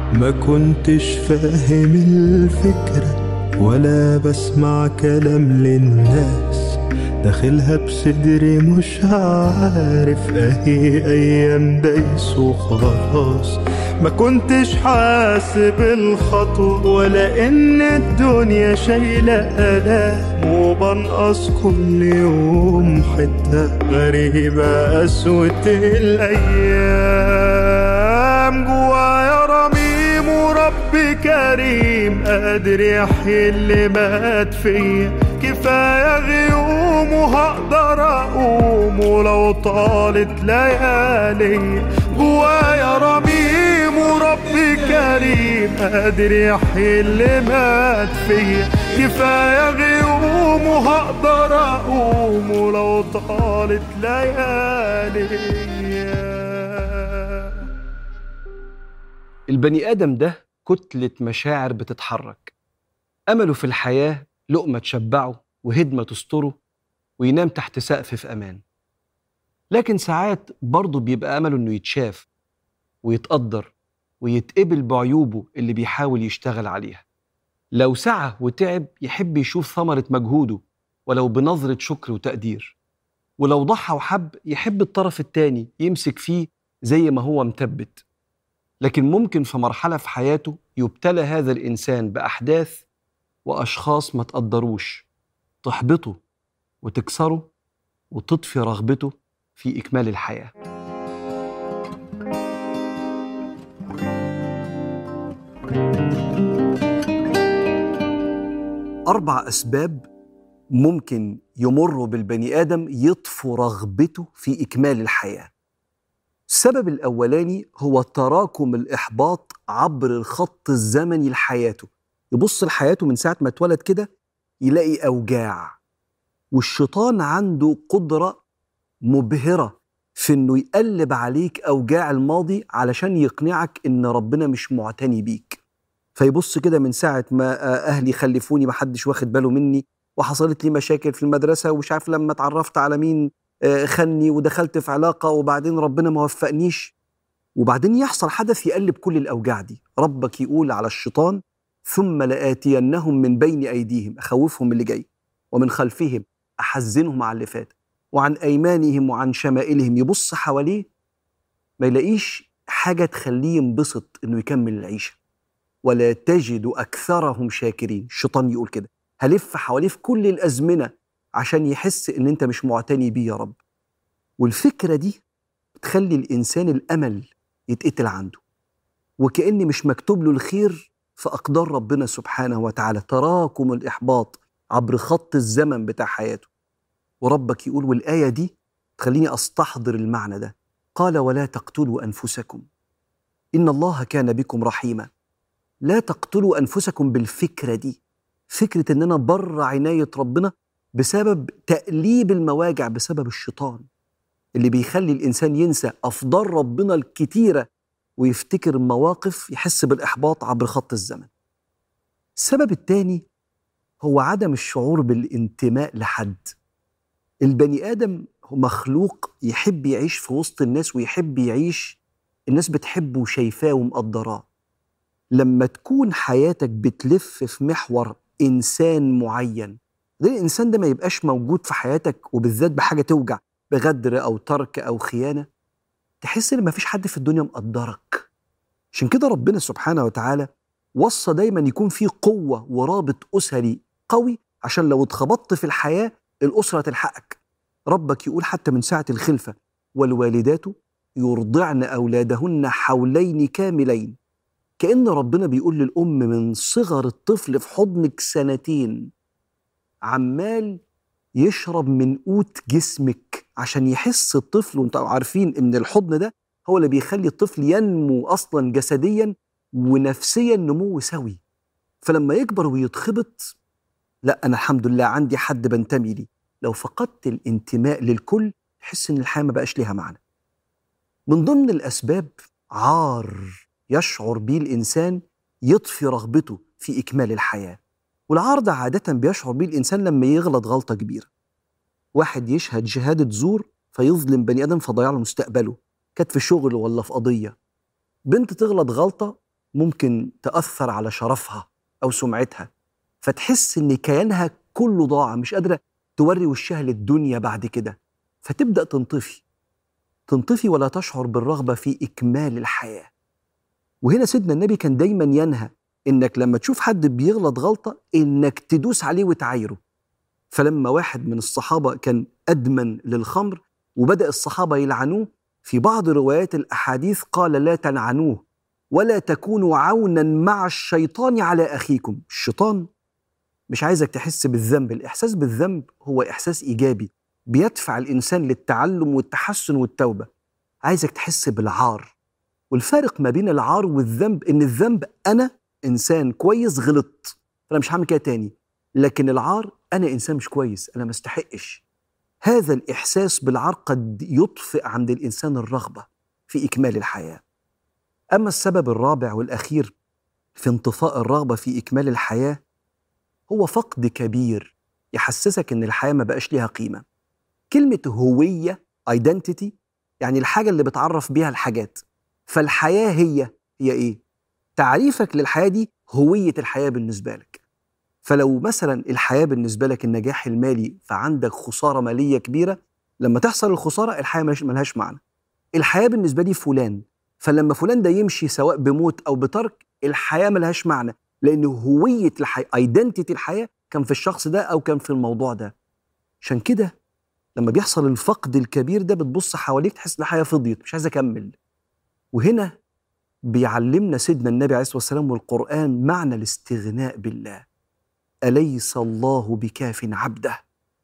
ما كنتش فاهم الفكرة ولا بسمع كلام للناس داخلها بصدري مش عارف اهي ايام دايس وخلاص ما كنتش حاسب الخطوة ولا ان الدنيا شايلة آلام وبنقص كل يوم حتة غريبة قسوة الأيام جوايا رميم ورب كريم قادر يحيي اللي مات فيا كفاية غيوم وهقدر أقوم ولو طالت ليالي جوايا رميم ورب كريم قادر يحيي اللي مات فيا كفاية غيوم وهقدر أقوم ولو طالت ليالي البني آدم ده كتلة مشاعر بتتحرك أمله في الحياة لقمة تشبعه وهدمة تستره وينام تحت سقف في أمان لكن ساعات برضه بيبقى أمله إنه يتشاف ويتقدر ويتقبل بعيوبه اللي بيحاول يشتغل عليها لو سعى وتعب يحب يشوف ثمرة مجهوده ولو بنظرة شكر وتقدير ولو ضحى وحب يحب الطرف التاني يمسك فيه زي ما هو مثبت لكن ممكن في مرحلة في حياته يبتلى هذا الإنسان بأحداث وأشخاص ما تقدروش تحبطه وتكسره وتطفي رغبته في إكمال الحياة أربع أسباب ممكن يمروا بالبني آدم يطفوا رغبته في إكمال الحياة السبب الأولاني هو تراكم الإحباط عبر الخط الزمني لحياته يبص لحياته من ساعة ما اتولد كده يلاقي أوجاع والشيطان عنده قدرة مبهرة في إنه يقلب عليك أوجاع الماضي علشان يقنعك إن ربنا مش معتني بيك فيبص كده من ساعة ما آه، أهلي خلفوني محدش واخد باله مني وحصلت لي مشاكل في المدرسة ومش عارف لما اتعرفت على مين آه، خني ودخلت في علاقة وبعدين ربنا ما وفقنيش وبعدين يحصل حدث يقلب كل الأوجاع دي ربك يقول على الشيطان ثم لآتينهم من بين أيديهم أخوفهم من اللي جاي ومن خلفهم أحزنهم على اللي فات وعن أيمانهم وعن شمائلهم يبص حواليه ما يلاقيش حاجة تخليه ينبسط إنه يكمل العيشة ولا تجد أكثرهم شاكرين الشيطان يقول كده هلف حواليه في كل الأزمنة عشان يحس إن أنت مش معتني بيه يا رب والفكرة دي بتخلي الإنسان الأمل يتقتل عنده وكأن مش مكتوب له الخير في أقدار ربنا سبحانه وتعالى تراكم الإحباط عبر خط الزمن بتاع حياته وربك يقول والآية دي تخليني أستحضر المعنى ده قال ولا تقتلوا أنفسكم إن الله كان بكم رحيما لا تقتلوا أنفسكم بالفكرة دي فكرة إن أنا بره عناية ربنا بسبب تأليب المواجع بسبب الشيطان اللي بيخلي الإنسان ينسى أفضال ربنا الكتيرة ويفتكر مواقف يحس بالإحباط عبر خط الزمن السبب الثاني هو عدم الشعور بالانتماء لحد البني آدم هو مخلوق يحب يعيش في وسط الناس ويحب يعيش الناس بتحبه وشايفاه ومقدراه لما تكون حياتك بتلف في محور إنسان معين ده الإنسان ده ما يبقاش موجود في حياتك وبالذات بحاجة توجع بغدر أو ترك أو خيانة تحس إن مفيش حد في الدنيا مقدرك عشان كده ربنا سبحانه وتعالى وصى دايما يكون في قوة ورابط أسري قوي عشان لو اتخبطت في الحياة الأسرة تلحقك ربك يقول حتى من ساعة الخلفة والوالدات يرضعن أولادهن حولين كاملين كأن ربنا بيقول للأم من صغر الطفل في حضنك سنتين عمال يشرب من قوت جسمك عشان يحس الطفل وانتوا عارفين ان الحضن ده هو اللي بيخلي الطفل ينمو اصلا جسديا ونفسيا نمو سوي فلما يكبر ويتخبط لا انا الحمد لله عندي حد بنتمي ليه لو فقدت الانتماء للكل تحس ان الحياه ما بقاش ليها معنى من ضمن الاسباب عار يشعر به الانسان يطفي رغبته في اكمال الحياه والعار ده عاده بيشعر به الانسان لما يغلط غلطه كبيره واحد يشهد شهاده زور فيظلم بني ادم فضيع له مستقبله كانت في شغل ولا في قضيه بنت تغلط غلطه ممكن تأثر على شرفها أو سمعتها فتحس إن كيانها كله ضاع مش قادرة توري وشها للدنيا بعد كده فتبدأ تنطفي تنطفي ولا تشعر بالرغبة في إكمال الحياة وهنا سيدنا النبي كان دايما ينهى إنك لما تشوف حد بيغلط غلطة إنك تدوس عليه وتعايره فلما واحد من الصحابة كان أدمن للخمر وبدأ الصحابة يلعنوه في بعض روايات الأحاديث قال لا تلعنوه ولا تكونوا عونا مع الشيطان على أخيكم الشيطان مش عايزك تحس بالذنب الإحساس بالذنب هو إحساس إيجابي بيدفع الإنسان للتعلم والتحسن والتوبة عايزك تحس بالعار والفارق ما بين العار والذنب إن الذنب أنا إنسان كويس غلطت أنا مش هعمل كده تاني لكن العار أنا إنسان مش كويس أنا ما استحقش هذا الإحساس بالعار قد يطفئ عند الإنسان الرغبة في إكمال الحياة أما السبب الرابع والأخير في انطفاء الرغبة في إكمال الحياة هو فقد كبير يحسسك إن الحياة ما بقاش ليها قيمة كلمة هوية identity يعني الحاجة اللي بتعرف بيها الحاجات فالحياة هي هي إيه؟ تعريفك للحياة دي هوية الحياة بالنسبة لك فلو مثلا الحياة بالنسبة لك النجاح المالي فعندك خسارة مالية كبيرة لما تحصل الخسارة الحياة ملهاش- ملهاش معنى الحياة بالنسبة لي فلان فلما فلان ده يمشي سواء بموت أو بترك الحياة ملهاش معنى لأن هوية الحياة ايدنتيتي الحياة كان في الشخص ده أو كان في الموضوع ده عشان كده لما بيحصل الفقد الكبير ده بتبص حواليك تحس ان الحياه فضيت مش عايز اكمل وهنا بيعلمنا سيدنا النبي عليه الصلاه والسلام والقران معنى الاستغناء بالله اليس الله بكاف عبده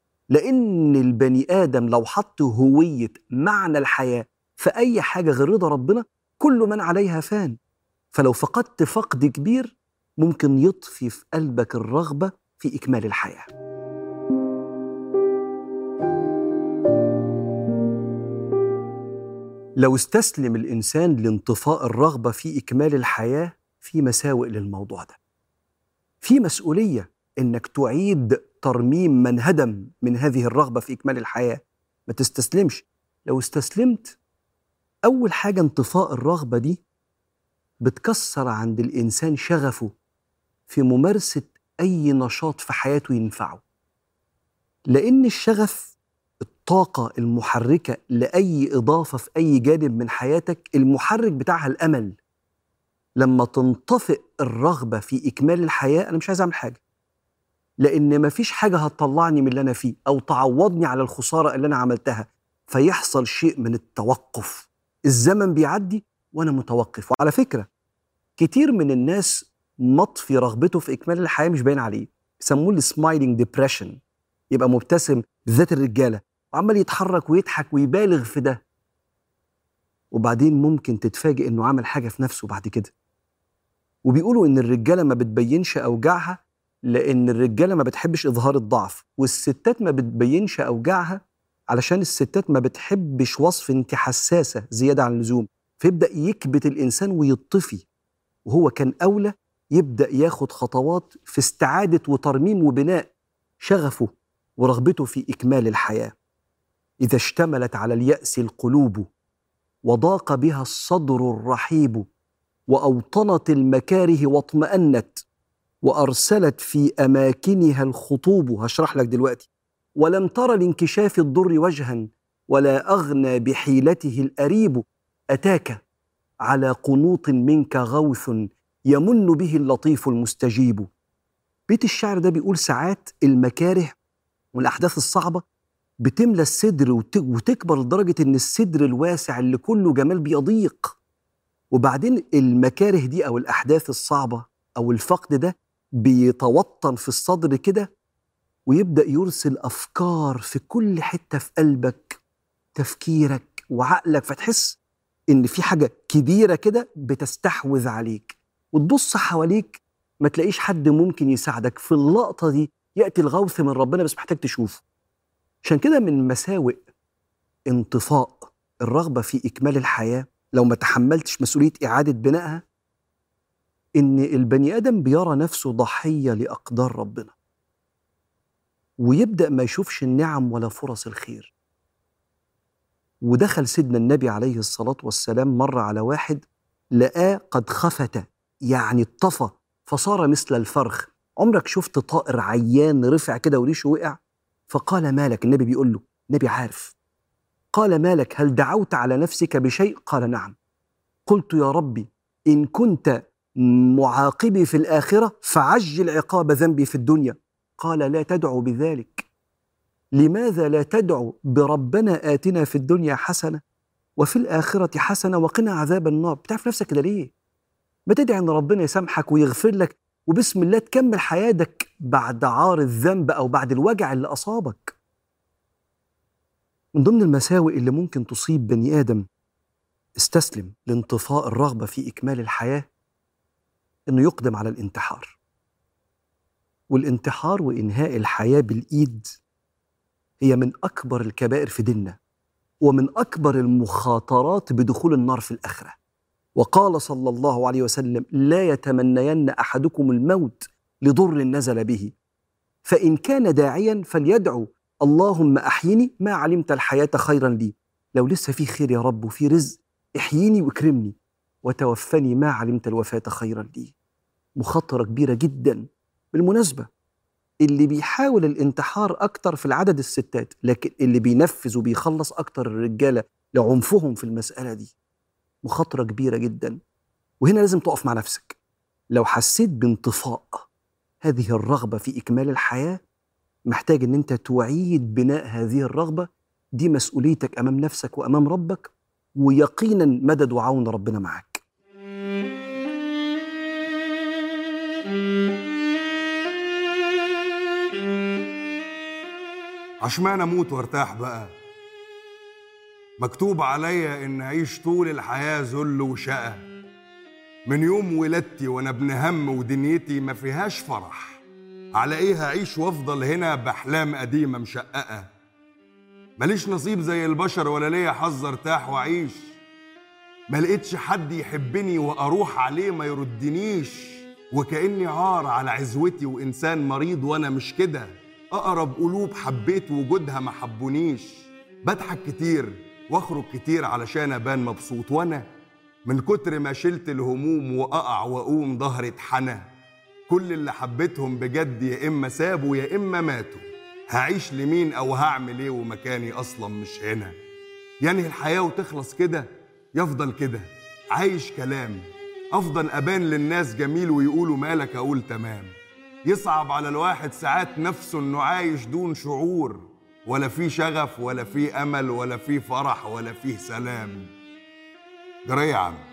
لان البني ادم لو حط هويه معنى الحياه في اي حاجه غير رضا ربنا كل من عليها فان فلو فقدت فقد كبير ممكن يطفي في قلبك الرغبه في اكمال الحياه لو استسلم الانسان لانطفاء الرغبه في اكمال الحياه في مساوئ للموضوع ده في مسؤوليه انك تعيد ترميم من هدم من هذه الرغبه في اكمال الحياه ما تستسلمش لو استسلمت اول حاجه انطفاء الرغبه دي بتكسر عند الانسان شغفه في ممارسه اي نشاط في حياته ينفعه لان الشغف الطاقة المحركة لأي إضافة في أي جانب من حياتك المحرك بتاعها الأمل لما تنطفئ الرغبة في إكمال الحياة أنا مش عايز أعمل حاجة لأن مفيش حاجة هتطلعني من اللي أنا فيه أو تعوضني على الخسارة اللي أنا عملتها فيحصل شيء من التوقف الزمن بيعدي وأنا متوقف وعلى فكرة كتير من الناس مطفي رغبته في إكمال الحياة مش باين عليه يسموه السمايلينج ديبريشن يبقى مبتسم بالذات الرجاله وعمال يتحرك ويضحك ويبالغ في ده وبعدين ممكن تتفاجئ انه عمل حاجه في نفسه بعد كده وبيقولوا ان الرجاله ما بتبينش اوجاعها لان الرجاله ما بتحبش اظهار الضعف والستات ما بتبينش اوجاعها علشان الستات ما بتحبش وصف انت حساسه زياده عن اللزوم فيبدا يكبت الانسان ويطفي وهو كان اولى يبدا ياخد خطوات في استعاده وترميم وبناء شغفه ورغبته في اكمال الحياه اذا اشتملت على الياس القلوب وضاق بها الصدر الرحيب واوطنت المكاره واطمانت وارسلت في اماكنها الخطوب هشرح لك دلوقتي ولم تر لانكشاف الضر وجها ولا اغنى بحيلته الاريب اتاك على قنوط منك غوث يمن به اللطيف المستجيب بيت الشعر ده بيقول ساعات المكاره والاحداث الصعبه بتملى الصدر وت- وتكبر لدرجه ان الصدر الواسع اللي كله جمال بيضيق وبعدين المكاره دي او الاحداث الصعبه او الفقد ده بيتوطن في الصدر كده ويبدا يرسل افكار في كل حته في قلبك تفكيرك وعقلك فتحس ان في حاجه كبيره كده بتستحوذ عليك وتبص حواليك ما تلاقيش حد ممكن يساعدك في اللقطه دي ياتي الغوث من ربنا بس محتاج تشوفه عشان كده من مساوئ انطفاء الرغبه في اكمال الحياه لو ما تحملتش مسؤوليه اعاده بنائها ان البني ادم بيرى نفسه ضحيه لاقدار ربنا ويبدا ما يشوفش النعم ولا فرص الخير ودخل سيدنا النبي عليه الصلاه والسلام مره على واحد لقاه قد خفت يعني اتطفى فصار مثل الفرخ عمرك شفت طائر عيان رفع كده وريشه وقع فقال مالك النبي بيقول له النبي عارف قال مالك هل دعوت على نفسك بشيء قال نعم قلت يا ربي ان كنت معاقبي في الاخره فعجل عقاب ذنبي في الدنيا قال لا تدعو بذلك لماذا لا تدعو بربنا اتنا في الدنيا حسنه وفي الاخره حسنه وقنا عذاب النار بتعرف نفسك كده ليه ما تدعي ان ربنا يسامحك ويغفر لك وبسم الله تكمل حياتك بعد عار الذنب او بعد الوجع اللي اصابك من ضمن المساوئ اللي ممكن تصيب بني ادم استسلم لانطفاء الرغبه في اكمال الحياه انه يقدم على الانتحار والانتحار وانهاء الحياه بالايد هي من اكبر الكبائر في ديننا ومن اكبر المخاطرات بدخول النار في الاخره وقال صلى الله عليه وسلم لا يتمنين احدكم الموت لضر نزل به فان كان داعيا فليدعو اللهم احيني ما علمت الحياه خيرا لي لو لسه في خير يا رب وفي رزق احييني واكرمني وتوفني ما علمت الوفاه خيرا لي مخاطره كبيره جدا بالمناسبه اللي بيحاول الانتحار اكتر في العدد الستات لكن اللي بينفذ وبيخلص اكتر الرجاله لعنفهم في المساله دي مخاطره كبيره جدا وهنا لازم تقف مع نفسك لو حسيت بانطفاء هذه الرغبه في اكمال الحياه محتاج ان انت تعيد بناء هذه الرغبه دي مسؤوليتك امام نفسك وامام ربك ويقينا مدد وعون ربنا معاك عشمان اموت وارتاح بقى مكتوب عليا ان اعيش طول الحياه ذل وشقى من يوم ولادتي وانا ابن هم ودنيتي ما فيهاش فرح على ايه هعيش وافضل هنا باحلام قديمه مشققه ماليش نصيب زي البشر ولا ليا حظ ارتاح واعيش ما لقيتش حد يحبني واروح عليه ما يردنيش وكاني عار على عزوتي وانسان مريض وانا مش كده اقرب قلوب حبيت وجودها ما حبونيش بضحك كتير واخرج كتير علشان ابان مبسوط وانا من كتر ما شلت الهموم واقع واقوم ظهري اتحنى كل اللي حبيتهم بجد يا اما سابوا يا اما ماتوا هعيش لمين او هعمل ايه ومكاني اصلا مش هنا ينهي الحياه وتخلص كده يفضل كده عايش كلام افضل ابان للناس جميل ويقولوا مالك اقول تمام يصعب على الواحد ساعات نفسه انه عايش دون شعور ولا في شغف ولا في امل ولا في فرح ولا فيه سلام جرى يا عم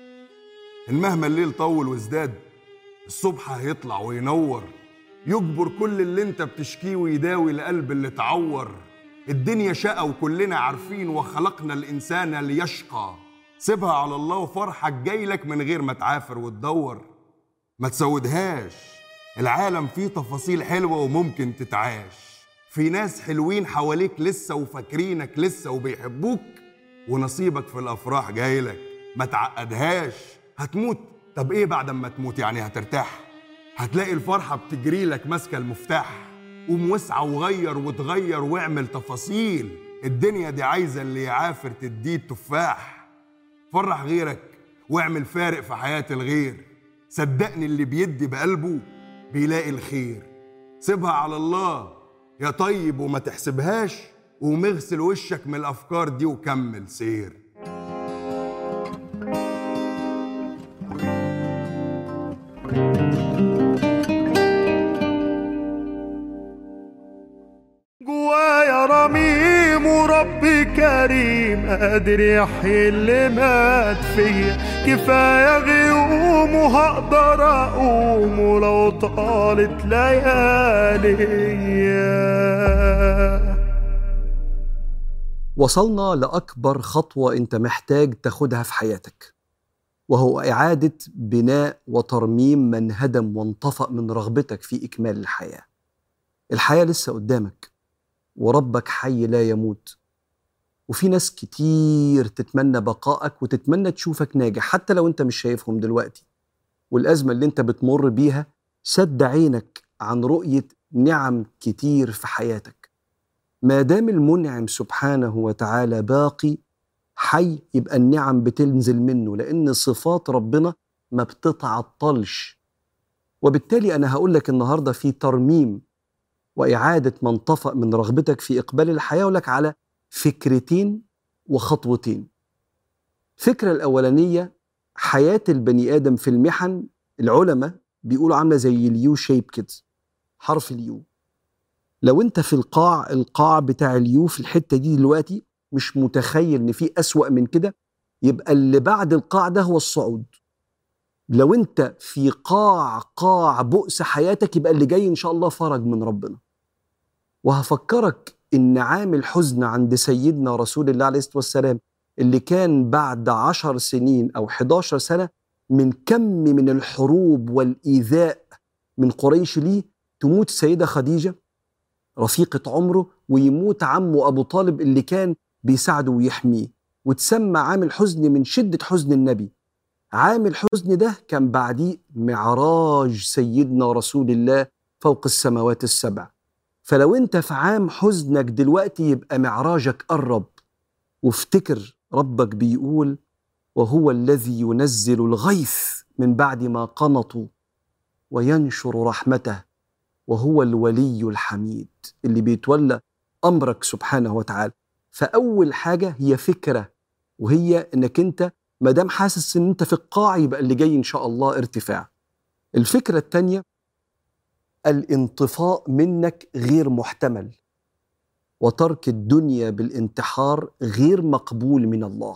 إن مهما الليل طول وازداد الصبح هيطلع وينور يجبر كل اللي انت بتشكيه ويداوي القلب اللي اتعور الدنيا شقى وكلنا عارفين وخلقنا الانسان ليشقى سيبها على الله وفرحك جايلك من غير ما تعافر وتدور ما تسودهاش العالم فيه تفاصيل حلوة وممكن تتعاش في ناس حلوين حواليك لسه وفاكرينك لسه وبيحبوك ونصيبك في الافراح جايلك ما تعقدهاش هتموت طب ايه بعد ما تموت يعني هترتاح هتلاقي الفرحة بتجري لك ماسكة المفتاح قوم واسعى وغير وتغير واعمل تفاصيل الدنيا دي عايزة اللي يعافر تديه التفاح فرح غيرك واعمل فارق في حياة الغير صدقني اللي بيدي بقلبه بيلاقي الخير سيبها على الله يا طيب وما تحسبهاش ومغسل وشك من الافكار دي وكمل سير جوايا رميم وربي كريم قادر يحيي اللي مات فيا كفاية غيوم وهقدر أقوم ولو طالت ليالي وصلنا لأكبر خطوة أنت محتاج تاخدها في حياتك وهو إعادة بناء وترميم من هدم وانطفأ من رغبتك في إكمال الحياة الحياة لسه قدامك وربك حي لا يموت وفي ناس كتير تتمنى بقائك وتتمنى تشوفك ناجح حتى لو انت مش شايفهم دلوقتي والأزمة اللي انت بتمر بيها سد عينك عن رؤية نعم كتير في حياتك ما دام المنعم سبحانه وتعالى باقي حي يبقى النعم بتنزل منه لأن صفات ربنا ما بتتعطلش وبالتالي انا هقول لك النهارده في ترميم واعاده ما انطفأ من رغبتك في اقبال الحياه اقول لك على فكرتين وخطوتين الفكره الاولانيه حياه البني ادم في المحن العلماء بيقولوا عامله زي اليو شيب كده حرف اليو لو انت في القاع القاع بتاع اليو في الحته دي دلوقتي مش متخيل ان في اسوأ من كده يبقى اللي بعد القاع ده هو الصعود لو انت في قاع قاع بؤس حياتك يبقى اللي جاي ان شاء الله فرج من ربنا وهفكرك ان عامل حزن عند سيدنا رسول الله عليه الصلاه والسلام اللي كان بعد عشر سنين او 11 سنه من كم من الحروب والايذاء من قريش ليه تموت السيده خديجه رفيقه عمره ويموت عمه ابو طالب اللي كان بيساعده ويحميه وتسمى عامل حزن من شده حزن النبي عام الحزن ده كان بعديه معراج سيدنا رسول الله فوق السماوات السبع فلو انت في عام حزنك دلوقتي يبقى معراجك قرب وافتكر ربك بيقول وهو الذي ينزل الغيث من بعد ما قنطوا وينشر رحمته وهو الولي الحميد اللي بيتولى امرك سبحانه وتعالى فاول حاجه هي فكره وهي انك انت ما دام حاسس ان انت في القاع يبقى اللي جاي ان شاء الله ارتفاع الفكره الثانيه الانطفاء منك غير محتمل وترك الدنيا بالانتحار غير مقبول من الله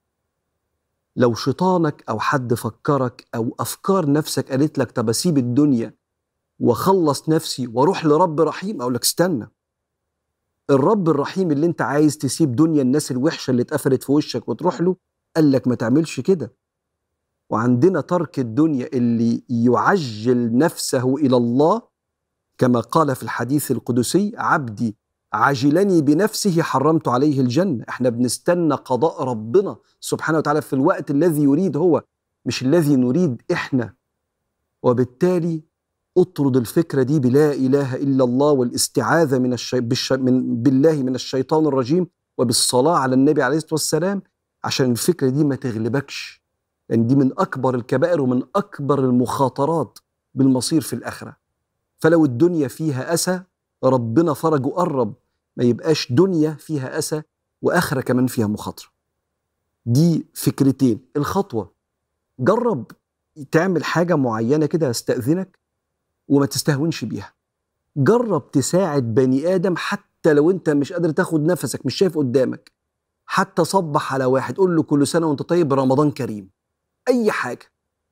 لو شيطانك او حد فكرك او افكار نفسك قالت لك طب اسيب الدنيا واخلص نفسي واروح لرب رحيم اقول لك استنى الرب الرحيم اللي انت عايز تسيب دنيا الناس الوحشه اللي اتقفلت في وشك وتروح له قال لك ما تعملش كده وعندنا ترك الدنيا اللي يعجل نفسه الى الله كما قال في الحديث القدسي عبدي عاجلني بنفسه حرمت عليه الجنه احنا بنستنى قضاء ربنا سبحانه وتعالى في الوقت الذي يريد هو مش الذي نريد احنا وبالتالي اطرد الفكره دي بلا اله الا الله والاستعاذه من, الشي... بالش... من بالله من الشيطان الرجيم وبالصلاه على النبي عليه الصلاه والسلام عشان الفكره دي ما تغلبكش لان دي من اكبر الكبائر ومن اكبر المخاطرات بالمصير في الاخره فلو الدنيا فيها اسى ربنا فرجه قرب ما يبقاش دنيا فيها اسى واخره كمان فيها مخاطره دي فكرتين الخطوه جرب تعمل حاجه معينه كده استاذنك وما تستهونش بيها جرب تساعد بني ادم حتى لو انت مش قادر تاخد نفسك مش شايف قدامك حتى صبح على واحد قول له كل سنه وانت طيب رمضان كريم اي حاجه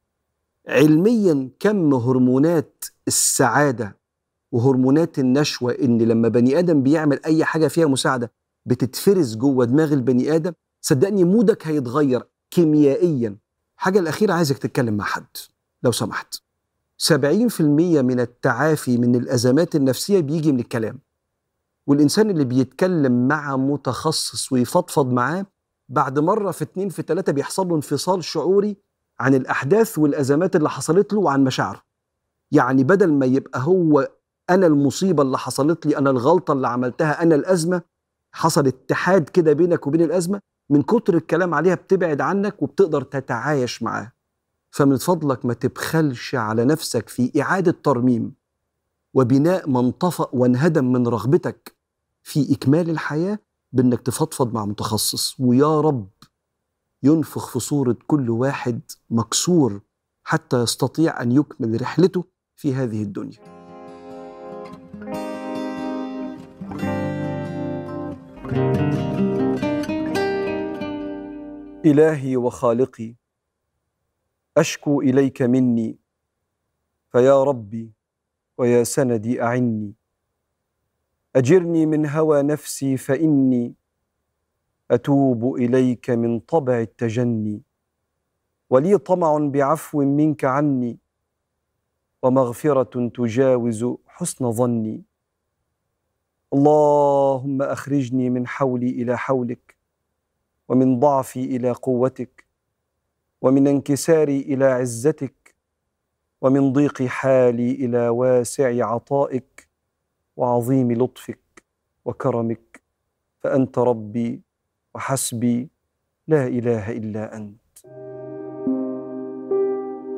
علميا كم هرمونات السعاده وهرمونات النشوه ان لما بني ادم بيعمل اي حاجه فيها مساعده بتتفرز جوه دماغ البني ادم صدقني مودك هيتغير كيميائيا حاجه الاخيره عايزك تتكلم مع حد لو سمحت 70% من التعافي من الازمات النفسيه بيجي من الكلام والانسان اللي بيتكلم مع متخصص ويفضفض معاه بعد مره في اتنين في تلاته بيحصل له انفصال شعوري عن الاحداث والازمات اللي حصلت له وعن مشاعره يعني بدل ما يبقى هو انا المصيبه اللي حصلت لي انا الغلطه اللي عملتها انا الازمه حصل اتحاد كده بينك وبين الازمه من كتر الكلام عليها بتبعد عنك وبتقدر تتعايش معاه فمن فضلك ما تبخلش على نفسك في اعاده ترميم وبناء ما انطفأ وانهدم من رغبتك في اكمال الحياه بانك تفضفض مع متخصص ويا رب ينفخ في صوره كل واحد مكسور حتى يستطيع ان يكمل رحلته في هذه الدنيا الهي وخالقي اشكو اليك مني فيا ربي ويا سندي اعني اجرني من هوى نفسي فاني اتوب اليك من طبع التجني ولي طمع بعفو منك عني ومغفره تجاوز حسن ظني اللهم اخرجني من حولي الى حولك ومن ضعفي الى قوتك ومن انكساري الى عزتك ومن ضيق حالي الى واسع عطائك وعظيم لطفك وكرمك فانت ربي وحسبي لا اله الا انت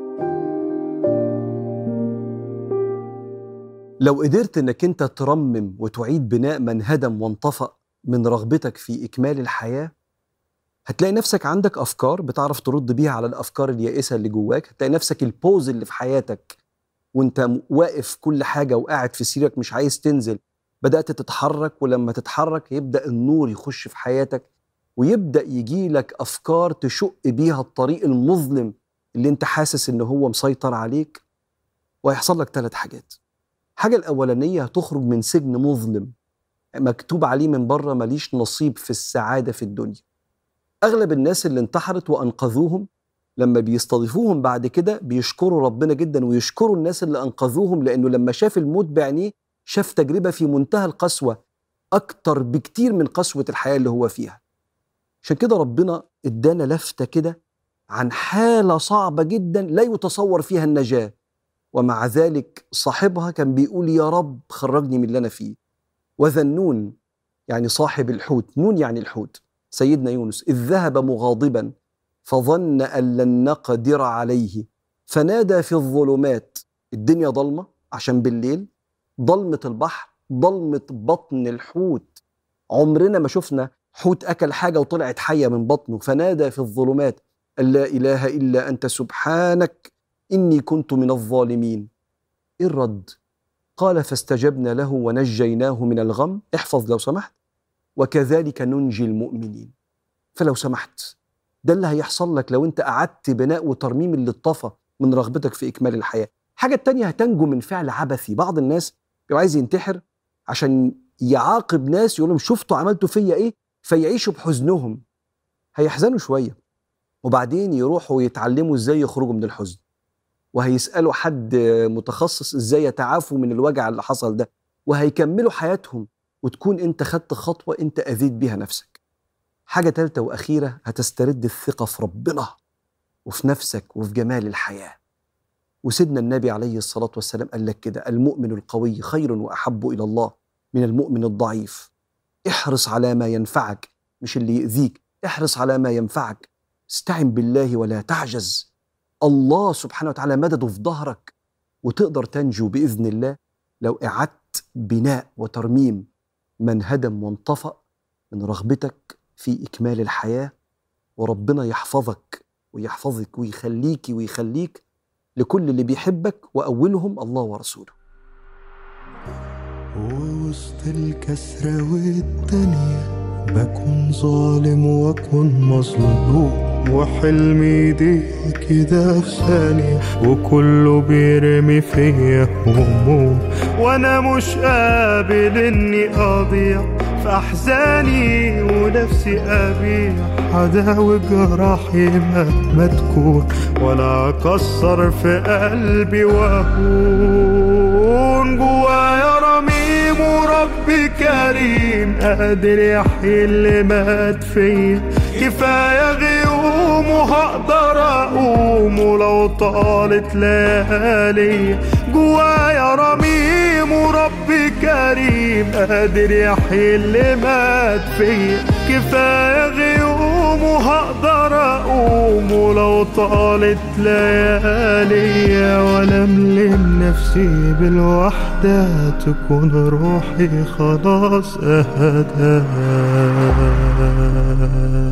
لو قدرت انك انت ترمم وتعيد بناء من هدم وانطفأ من رغبتك في اكمال الحياه هتلاقي نفسك عندك افكار بتعرف ترد بيها على الافكار اليائسه اللي جواك هتلاقي نفسك البوز اللي في حياتك وانت م- واقف كل حاجه وقاعد في سريرك مش عايز تنزل بدات تتحرك ولما تتحرك يبدا النور يخش في حياتك ويبدا يجي لك افكار تشق بيها الطريق المظلم اللي انت حاسس ان هو مسيطر عليك وهيحصل لك ثلاث حاجات الحاجه الاولانيه هتخرج من سجن مظلم مكتوب عليه من بره ماليش نصيب في السعاده في الدنيا اغلب الناس اللي انتحرت وانقذوهم لما بيستضيفوهم بعد كده بيشكروا ربنا جدا ويشكروا الناس اللي انقذوهم لانه لما شاف الموت بعينيه شاف تجربه في منتهى القسوه اكتر بكتير من قسوه الحياه اللي هو فيها عشان كده ربنا ادانا لفته كده عن حاله صعبه جدا لا يتصور فيها النجاه ومع ذلك صاحبها كان بيقول يا رب خرجني من اللي انا فيه وذنون يعني صاحب الحوت نون يعني الحوت سيدنا يونس إذ ذهب مغاضبا فظن أن لن نقدر عليه فنادى في الظلمات الدنيا ضلمة عشان بالليل ضلمة البحر ضلمة بطن الحوت عمرنا ما شفنا حوت أكل حاجة وطلعت حية من بطنه فنادى في الظلمات أن لا إله إلا أنت سبحانك إني كنت من الظالمين إيه الرد؟ قال فاستجبنا له ونجيناه من الغم احفظ لو سمحت وكذلك ننجي المؤمنين فلو سمحت ده اللي هيحصل لك لو انت قعدت بناء وترميم اللي اتطفى من رغبتك في اكمال الحياه الحاجه التانية هتنجو من فعل عبثي بعض الناس بيبقى عايز ينتحر عشان يعاقب ناس يقول لهم شفتوا عملتوا فيا ايه فيعيشوا بحزنهم هيحزنوا شويه وبعدين يروحوا يتعلموا ازاي يخرجوا من الحزن وهيسالوا حد متخصص ازاي يتعافوا من الوجع اللي حصل ده وهيكملوا حياتهم وتكون انت خدت خطوه انت اذيت بيها نفسك. حاجه ثالثه واخيره هتسترد الثقه في ربنا وفي نفسك وفي جمال الحياه. وسيدنا النبي عليه الصلاه والسلام قال لك كده المؤمن القوي خير واحب الى الله من المؤمن الضعيف. احرص على ما ينفعك مش اللي يؤذيك، احرص على ما ينفعك. استعن بالله ولا تعجز. الله سبحانه وتعالى مدده في ظهرك وتقدر تنجو باذن الله لو اعدت بناء وترميم من هدم وانطفأ من رغبتك في إكمال الحياة وربنا يحفظك ويحفظك ويخليك ويخليك لكل اللي بيحبك وأولهم الله ورسوله ووسط الكسرة والدنيا بكون ظالم واكون مظلوم وحلمي دي كده في ثانية وكله بيرمي فيا هموم وانا مش قابل اني اضيع في احزاني ونفسي ابيع عداوي جراحي مهما تكون ولا اكسر في قلبي واهون جوايا رميم وربي كريم قادر يحيي اللي مات فيا كفايه غيوم وهقدر اقوم ولو طالت ليالي جوايا رميم وربي كريم قادر يحيي اللي مات فيا كفايه غيوم وهقدر اقوم ولو طالت ليالي ولا ملم نفسي بالوحدة تكون روحي خلاص اهدى